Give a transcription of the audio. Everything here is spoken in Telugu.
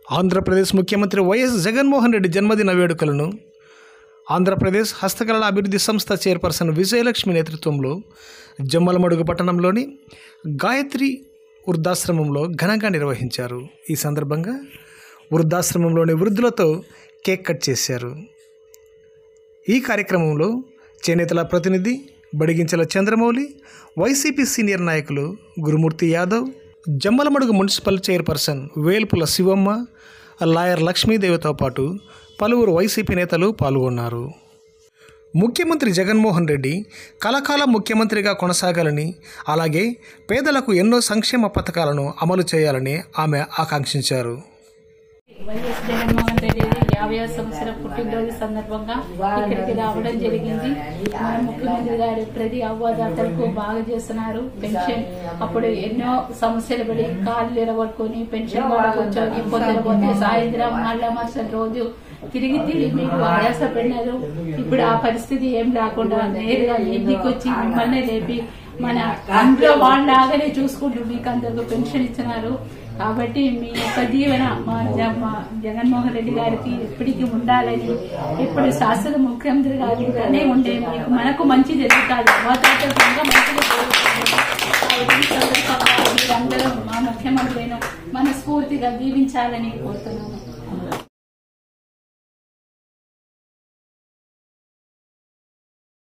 ఆంధ్రప్రదేశ్ ముఖ్యమంత్రి వైఎస్ జగన్మోహన్ రెడ్డి జన్మదిన వేడుకలను ఆంధ్రప్రదేశ్ హస్తకళల అభివృద్ధి సంస్థ చైర్పర్సన్ విజయలక్ష్మి నేతృత్వంలో జమ్మలమడుగు పట్టణంలోని గాయత్రి వృద్ధాశ్రమంలో ఘనంగా నిర్వహించారు ఈ సందర్భంగా వృద్ధాశ్రమంలోని వృద్ధులతో కేక్ కట్ చేశారు ఈ కార్యక్రమంలో చేనేతల ప్రతినిధి బడిగించల చంద్రమౌళి వైసీపీ సీనియర్ నాయకులు Gurumurthy Yadav Jammalamadugu municipal chairperson Velpula Shivamma lawyer లక్ష్మీదేవితో పాటు పలువురు వైసీపీ నేతలు పాల్గొన్నారు ముఖ్యమంత్రి జగన్మోహన్ రెడ్డి కలకాలం ముఖ్యమంత్రిగా కొనసాగాలని అలాగే పేదలకు ఎన్నో సంక్షేమ పథకాలను అమలు చేయాలని ఆమె ఆకాంక్షించారు వైఎస్ జగన్మోహన్ రెడ్డి యాభై సంవత్సరం పుట్టినరోజు సందర్భంగా ఇక్కడికి రావడం జరిగింది మన ముఖ్యమంత్రి గారు ప్రతి అవ్వదాతలకు బాగా చేస్తున్నారు పెన్షన్ అప్పుడు ఎన్నో సమస్యలు పడి కాళ్ళు నిలబడుకొని పెన్షన్ కూడా కూర్చొని పొద్దున పోతే సాయంత్రం మళ్ళా మరుసటి రోజు తిరిగి తిరిగి మీరు ఆయాస పడినారు ఇప్పుడు ఆ పరిస్థితి ఏం లేకుండా నేరుగా ఇంటికి వచ్చి మిమ్మల్ని లేపి మన అందులో వాళ్ళలాగానే చూసుకుంటూ మీకు అందరికీ పెన్షన్ ఇచ్చినారు కాబట్టి మీ యొక్క దీవెన మా జ- మా జగన్మోహన్ రెడ్డి గారికి ఎప్పటికీ ఉండాలని ఇప్పుడు శాశ్వత ముఖ్యమంత్రి గారిగానే ఉండే మీకు మనకు మంచి జరుగుతుంది అవాతాతంగా మంచిగా జరుగుతుంది కాబట్టి ఈ సందర్భంగా మీరందరూ మా ముఖ్యమంత్రిని మనస్ఫూర్తిగా దీవించాలని కోరుతున్నాను